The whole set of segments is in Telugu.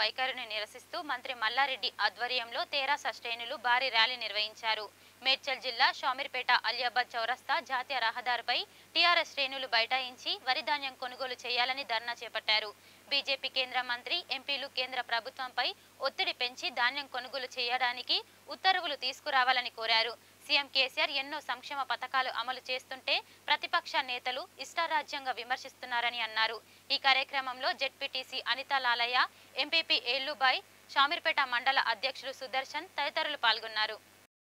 వైఖరిని నిరసిస్తూ మంత్రి మల్లారెడ్డి ఆధ్వర్యంలో తేరాస శ్రేణులు భారీ ర్యాలీ నిర్వహించారు మేడ్చల్ జిల్లా షామీర్పేట అలియాబాద్ చౌరస్తా జాతీయ రహదారిపై టీఆర్ఎస్ శ్రేణులు బైఠాయించి వరి ధాన్యం కొనుగోలు చేయాలని ధర్నా చేపట్టారు బీజేపీ కేంద్ర మంత్రి ఎంపీలు కేంద్ర ప్రభుత్వంపై ఒత్తిడి పెంచి ధాన్యం కొనుగోలు చేయడానికి ఉత్తర్వులు తీసుకురావాలని కోరారు సీఎం కేసీఆర్ ఎన్నో సంక్షేమ పథకాలు అమలు చేస్తుంటే ప్రతిపక్ష నేతలు ఇష్టారాజ్యంగా విమర్శిస్తున్నారని అన్నారు ఈ కార్యక్రమంలో జెడ్పీటీసీ అనితా లాలయ్య ఎంపీపీ ఏళ్లుబాయ్ షామీర్పేట మండల అధ్యక్షులు సుదర్శన్ తదితరులు పాల్గొన్నారు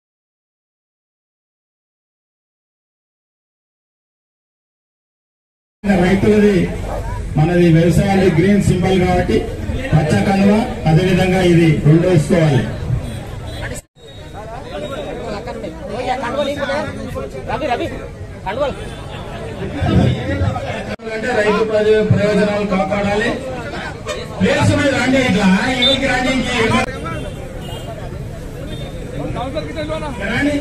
రైతులది మనది వ్యవసాయానికి గ్రీన్ సింబల్ కాబట్టి పచ్చ కనుమ అదేవిధంగా ఇది రెండు వేసుకోవాలి రవి రవి కండువల్ అంటే రైతు ప్రజ- ప్రయోజనాలు కాపాడాలి ప్లేస్ మీద రండి ఇట్లా ఇవికి రండి ఇంక రండి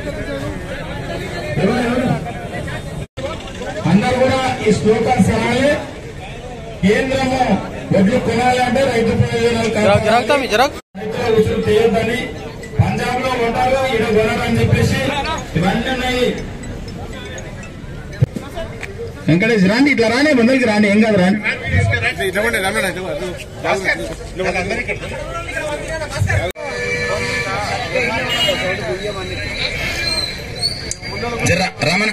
ఎవరు ఎవరు అందరూ కూడా ఈ స్లోకన్స్ రావాలి కేంద్రము వడ్లు కొనాలి అంటే రైతు ప్రయోజనాలు కాపాడాలి. రైతుల ఉసురు చేయొద్దని పంజాబ్ లో ఉంటారు ఈడ కొనరని చెప్పేసి ఇవన్నీ ఉన్నాయి వెంకటేష్ రాండి ఇట్లా రాని ముందరికి రాని ఏం కాదు రాని జర రమణ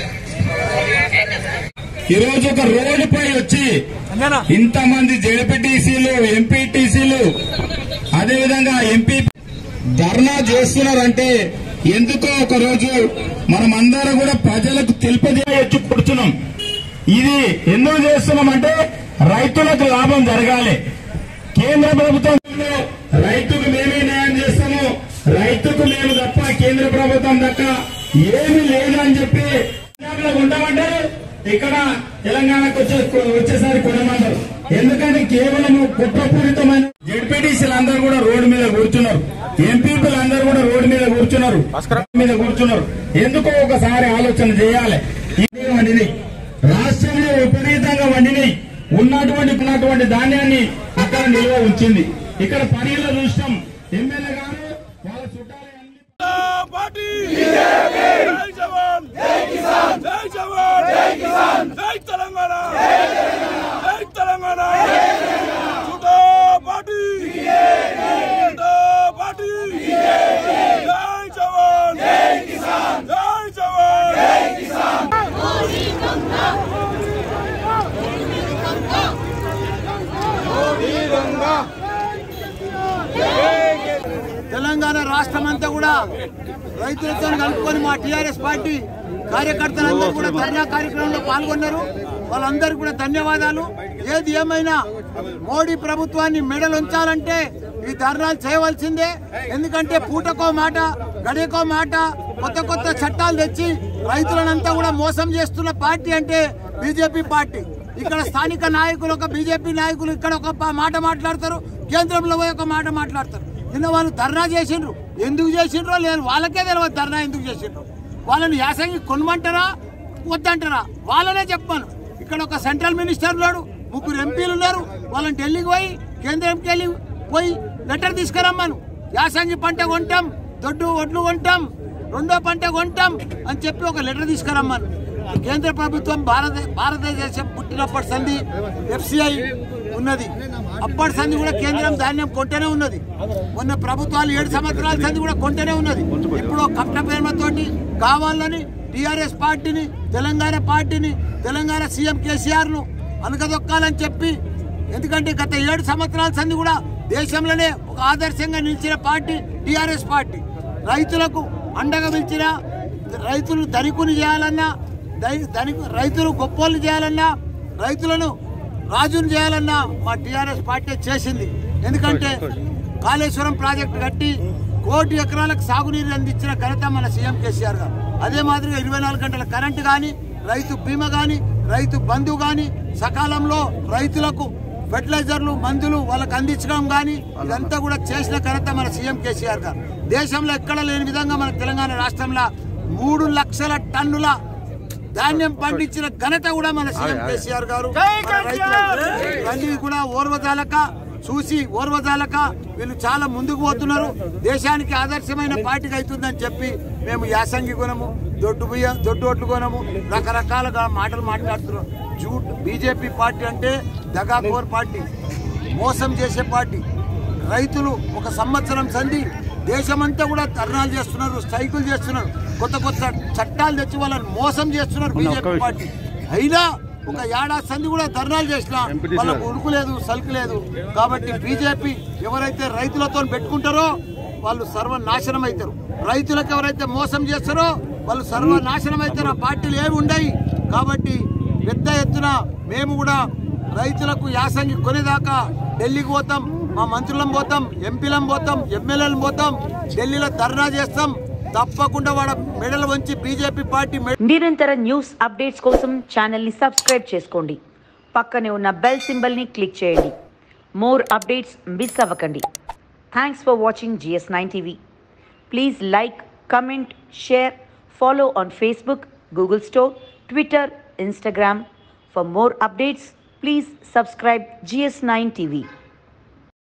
ఈరోజు ఒక రోడ్డుపై వచ్చి ఇంతమంది జెడ్పీటీసీలు ఎంపీటీసీలు అదేవిధంగా ఎంపీ ధర్నా చేస్తున్నారంటే ఎందుకో ఒక రోజు మనం అందరం కూడా ప్రజలకు తెలిపజేయచ్చు కూర్చున్నాం ఇది ఎందుకు చేస్తున్నామంటే రైతులకు లాభం జరగాలి కేంద్ర ప్రభుత్వంలో రైతుకు మేమే న్యాయం చేస్తాము రైతుకు మేము తప్ప కేంద్ర ప్రభుత్వం దక్క ఏమీ లేదు అని చెప్పి పంజాబ్లో ఉంటామంటారు ఇక్కడ తెలంగాణకు వచ్చే వచ్చేసరి కొనమంటారు ఎందుకంటే కేవలం కుట్రపూరితమైన జడ్పీటీసీలు అందరూ కూడా రోడ్డు మీద కూర్చున్నారు ఎంపీపీలు అందరూ కూడా రోడ్డు మీద కూర్చున్నారు మీద కూర్చున్నారు ఎందుకో ఒకసారి ఆలోచన చేయాలి ఇది వండినాయి రాష్ట్రంలో విపరీతంగా వండినాయి ఉన్నటువంటి ఉన్నటువంటి ధాన్యాన్ని అక్కడ నిల్వ ఉంచింది ఇక్కడ పనిలో చూసినాం ఎమ్మెల్యే గారు వాళ్ళ చుట్టాలు అన్ని పార్టీ జై జవాన్ జై కిసాన్ జై జవాన్ జై కిసాన్ జై తెలంగాణ జై తెలంగాణ చుటా పార్టీ చుటా పార్టీ జై జవాన్ జై కిసాన్ జై జవాన్ జై కిసాన్ తెలంగాణ రాష్ట్రం అంతా కూడా రైతులతో కలుపుకొని మా టీఆర్ఎస్ పార్టీ కార్యకర్తలందరూ కూడా ధర్నా కార్యక్రమంలో పాల్గొన్నారు వాళ్ళందరికీ కూడా ధన్యవాదాలు ఏది ఏమైనా మోడీ ప్రభుత్వాన్ని మెడలుంచాలంటే ఈ ధర్నాలు చేయవలసిందే ఎందుకంటే పూటకో మాట గడియకో మాట కొత్త కొత్త చట్టాలు తెచ్చి రైతులనంతా కూడా మోసం చేస్తున్న పార్టీ అంటే బీజేపీ పార్టీ ఇక్కడ స్థానిక నాయకులు ఒక బీజేపీ నాయకులు ఇక్కడ ఒక ప- మాట మాట్లాడతారు కేంద్రంలో పోయి ఒక మాట మాట్లాడతారు నిన్న వాళ్ళు ధర్నా చేసిండ్రు ఎందుకు చేసిండ్రో లేదు వాళ్ళకే తెలియదు ధర్నా ఎందుకు చేసిండ్రు వాళ్ళని యాసంగి కొనమంటారా వద్దంటారా వాళ్ళనే చెప్పాను ఇక్కడ ఒక సెంట్రల్ మినిస్టర్ ఉన్నాడు ముగ్గురు ఎంపీలు ఉన్నారు వాళ్ళని ఢిల్లీకి పోయి కేంద్రంకి వెళ్ళి పోయి లెటర్ తీసుకురమ్మాను యాసంగి పంట కొంటాం దొడ్డు ఒడ్లు కొంటాం రెండో పంట కొంటాం అని చెప్పి ఒక లెటర్ తీసుకురమ్మాను కేంద్ర ప్రభుత్వం భారత భారతదేశం పుట్టినప్పటి సంధి ఎఫ్సిఐ ఉన్నది అప్పటి సంధి కూడా కేంద్రం ధాన్యం కొంటూనే ఉన్నది మొన్న ప్రభుత్వాలు ఏడు సంవత్సరాల సంధి కూడా కొంటూనే ఉన్నది ఇప్పుడు కట్ట ప్రేమతోటి కావాలని టిఆర్ఎస్ పార్టీని తెలంగాణ పార్టీని తెలంగాణ సీఎం కేసీఆర్ ను అనగదొక్కాలని చెప్పి ఎందుకంటే గత ఏడు సంవత్సరాల సంధి కూడా దేశంలోనే ఒక ఆదర్శంగా నిలిచిన పార్టీ టిఆర్ఎస్ పార్టీ రైతులకు అండగా నిలిచిన రైతులు ధనికుని చేయాలన్నా దై- ధనికు రైతులు గొప్పోళ్ళు చేయాలన్నా రైతులను రాజును చేయాలన్నా మా టీఆర్ఎస్ పార్టీ చేసింది ఎందుకంటే కాళేశ్వరం ప్రాజెక్టు కట్టి కోటి ఎకరాలకు సాగునీరు అందించిన ఘనత మన సీఎం కేసీఆర్ గారు అదే మాదిరిగా ఇరవై నాలుగు గంటల కరెంటు కానీ రైతు బీమా కానీ రైతు బంధు కానీ సకాలంలో రైతులకు ఫెర్టిలైజర్లు మందులు వాళ్ళకి అందించడం కానీ ఇదంతా కూడా చేసిన ఘనత మన సీఎం కేసీఆర్ గారు దేశంలో ఎక్కడ లేని విధంగా మన తెలంగాణ రాష్ట్రంలో మూడు లక్షల టన్నుల ధాన్యం పండించిన ఘనత కూడా మన సీఎం కేసీఆర్ గారు మన రైతులకు. ఇవన్నీ కూడా ఓర్వజాలక చూసి ఓర్వజాలక వీళ్ళు చాలా ముందుకు పోతున్నారు దేశానికి ఆదర్శమైన పార్టీకి అవుతుందని చెప్పి మేము యాసంగి కొనము దొడ్డు బియ్య దొడ్డు ఒడ్లు కొనము రకరకాలుగా మాటలు మాట్లాడుతున్నాం జూట్ బీజేపీ పార్టీ అంటే దగాకోర్ పార్టీ మోసం చేసే పార్టీ రైతులు ఒక సంవత్సరం సంధి దేశమంతా కూడా ధర్నాలు చేస్తున్నారు స్ట్రైకులు చేస్తున్నారు కొత్త కొత్త చట్టాలు తెచ్చి వాళ్ళని మోసం చేస్తున్నారు బీజేపీ పార్టీ అయినా ఒక ఏడాది సంధి కూడా ధర్నాలు చేసినా వాళ్ళకు ఉడుకు లేదు సలుకు లేదు కాబట్టి బీజేపీ ఎవరైతే రైతులతో పెట్టుకుంటారో వాళ్ళు సర్వనాశనం అవుతారు రైతులకు ఎవరైతే మోసం చేస్తారో వాళ్ళు సర్వనాశనం అవుతారు ఆ పార్టీలు ఏమి ఉండయి కాబట్టి పెద్ద ఎత్తున మేము కూడా రైతులకు యాసంగి కొనేదాకా ఢిల్లీకి పోతాం మా మంత్రులం పోతాం ఎంపీలం పోతాం ఎమ్మెల్యేలం పోతాం ఢిల్లీలో ధర్నా చేస్తాం తప్పకుండా వాడ మెడలు వంచి బీజేపీ పార్టీ మెడ నిరంతర న్యూస్ అప్డేట్స్ కోసం ఛానల్ని సబ్స్క్రైబ్ చేసుకోండి పక్కనే ఉన్న బెల్ సింబల్ని క్లిక్ చేయండి మోర్ అప్డేట్స్ మిస్ అవ్వకండి thanks for watching GS nine TV please like comment share follow on Facebook Google store Twitter Instagram for more updates please subscribe GS nine TV